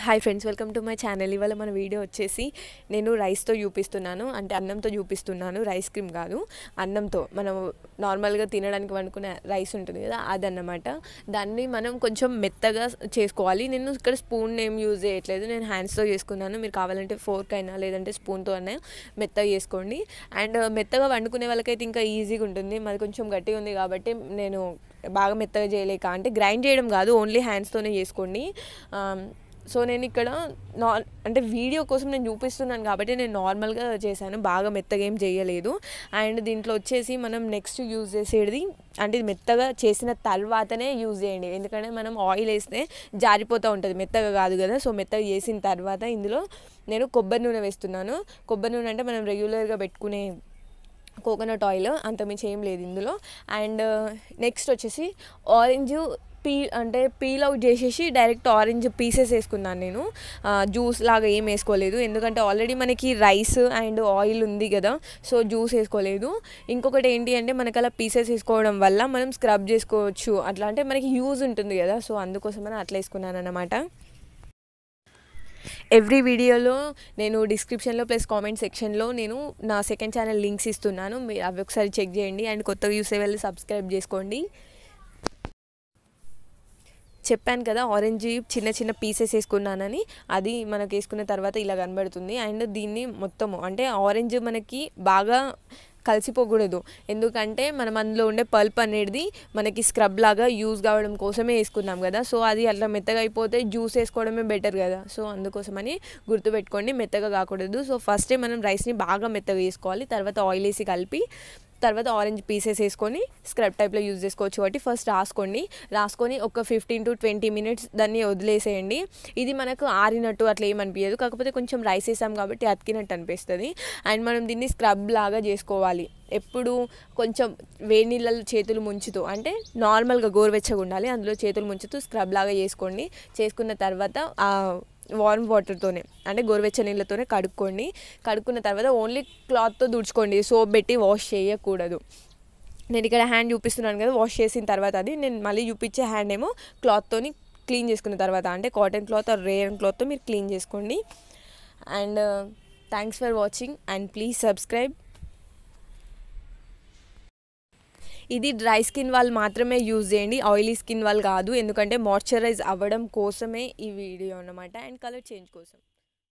hi friends welcome to my channel ఇవాళ మన video వచ్చేసి నేను రైస్తో చూపిస్తున్నాను అంటే అన్నంతో చూపిస్తున్నాను రైస్ క్రీమ్ కాదు అన్నంతో మనం నార్మల్గా తినడానికి వండుకునే రైస్ ఉంటుంది కదా అదన్నమాట దాన్ని మనం కొంచెం మెత్తగా చేసుకోవాలి నేను ఇక్కడ స్పూన్ ఏం యూజ్ చేయట్లేదు నేను హ్యాండ్స్తో చేసుకున్నాను మీరు కావాలంటే ఫోర్క్ అయినా లేదంటే స్పూన్తో అయినా మెత్తగా చేసుకోండి అండ్ మెత్తగా వండుకునే వాళ్ళకైతే ఇంకా ఈజీగా ఉంటుంది మాది కొంచెం గట్టిగా ఉంది కాబట్టి నేను బాగా మెత్తగా చేయలేక అంటే గ్రైండ్ చేయడం కాదు ఓన్లీ హ్యాండ్స్తోనే చేసుకోండి ఆమ్, సో నేను ఇక్కడ నా అంటే వీడియో కోసం నేను చూపిస్తున్నాను కాబట్టి నేను నార్మల్గా చేశాను బాగా మెత్తగా ఏం చేయలేదు అండ్ దీంట్లో వచ్చేసి మనం నెక్స్ట్ యూజ్ చేసేది అంటే ఇది మెత్తగా చేసిన తర్వాతనే యూజ్ చేయండి ఎందుకంటే మనం ఆయిల్ వేస్తే జారిపోతూ ఉంటుంది మెత్తగా కాదు కదా సో మెత్తగా చేసిన తర్వాత ఇందులో నేను కొబ్బరి నూనె వేస్తున్నాను కొబ్బరి నూనె అంటే మనం రెగ్యులర్గా పెట్టుకునే కోకోనట్ ఆయిల్ అంతమించి ఏం లేదు ఇందులో అండ్ నెక్స్ట్ వచ్చేసి ఆరెంజ్ పీ అంటే పీల్ అవుట్ చేసేసి డైరెక్ట్ ఆరెంజ్ పీసెస్ వేసుకున్నాను నేను జ్యూస్ లాగా ఏం వేసుకోలేదు ఎందుకంటే ఆల్రెడీ మనకి రైస్ అండ్ ఆయిల్ ఉంది కదా సో జ్యూస్ వేసుకోలేదు ఇంకొకటి ఏంటి అంటే మనకి అలా పీసెస్ వేసుకోవడం వల్ల మనం స్క్రబ్ చేసుకోవచ్చు అట్లా అంటే మనకి యూజ్ ఉంటుంది కదా సో అందుకోసమని అట్లా వేసుకున్నాను అనమాట ఎవ్రీ వీడియోలో నేను డిస్క్రిప్షన్లో ప్లస్ కామెంట్ సెక్షన్లో నేను నా సెకండ్ ఛానల్ లింక్స్ ఇస్తున్నాను మీరు అవి ఒకసారి చెక్ చేయండి అండ్ కొత్తగా చూసే వెళ్ళి సబ్స్క్రైబ్ చేసుకోండి చెప్పాను కదా ఆరెంజ్ చిన్న చిన్న పీసెస్ వేసుకున్నానని అది మనకు వేసుకున్న తర్వాత ఇలా కనబడుతుంది అండ్ దీన్ని మొత్తము అంటే ఆరెంజ్ మనకి బాగా కలిసిపోకూడదు ఎందుకంటే మనం అందులో ఉండే పల్ప్ అనేది మనకి స్క్రబ్ లాగా యూజ్ కావడం కోసమే వేసుకున్నాం కదా సో అది అట్లా మెత్తగా అయిపోతే జ్యూస్ వేసుకోవడమే బెటర్ కదా సో అందుకోసమని గుర్తుపెట్టుకోండి మెత్తగా కాకూడదు సో ఫస్టే మనం రైస్ని బాగా మెత్తగా వేసుకోవాలి తర్వాత ఆయిల్ వేసి కలిపి తర్వాత ఆరెంజ్ పీసెస్ వేసుకొని స్క్రబ్ టైప్లో యూజ్ చేసుకోవచ్చు కాబట్టి ఫస్ట్ రాసుకోండి రాసుకొని ఒక ఫిఫ్టీన్ టు ట్వంటీ మినిట్స్ దాన్ని వదిలేసేయండి ఇది మనకు ఆరినట్టు అట్లా ఏమనిపించదు కాకపోతే కొంచెం రైస్ వేసాం కాబట్టి అతికినట్టు అనిపిస్తుంది అండ్ మనం దీన్ని స్క్రబ్ లాగా చేసుకోవాలి ఎప్పుడు కొంచెం వేడి నీళ్ళలో చేతులు ముంచుతూ అంటే నార్మల్గా గోరువెచ్చగా ఉండాలి అందులో చేతులు ముంచుతూ స్క్రబ్ లాగా చేసుకోండి చేసుకున్న తర్వాత ఆ వార్మ్ వాటర్తోనే అంటే గోరువెచ్చ నీళ్ళతోనే కడుక్కోండి కడుక్కున్న తర్వాత ఓన్లీ క్లాత్తో తుడుచుకోండి సోప్ పెట్టి వాష్ చేయకూడదు నేను ఇక్కడ హ్యాండ్ చూపిస్తున్నాను కదా వాష్ చేసిన తర్వాత అది నేను మళ్ళీ చూపించే హ్యాండ్ ఏమో క్లాత్తోని క్లీన్ చేసుకున్న తర్వాత అంటే కాటన్ క్లాత్ ఆర్ రేయన్ క్లాత్తో మీరు క్లీన్ చేసుకోండి and thanks for watching and please subscribe ఇది డ్రై స్కిన్ వాళ్ళు మాత్రమే యూజ్ చేయండి ఆయిలీ స్కిన్ వాళ్ళు కాదు ఎందుకంటే మాయిశ్చరైజ్ అవ్వడం కోసమే ఈ వీడియో అన్నమాట అండ్ కలర్ చేంజ్ కోసం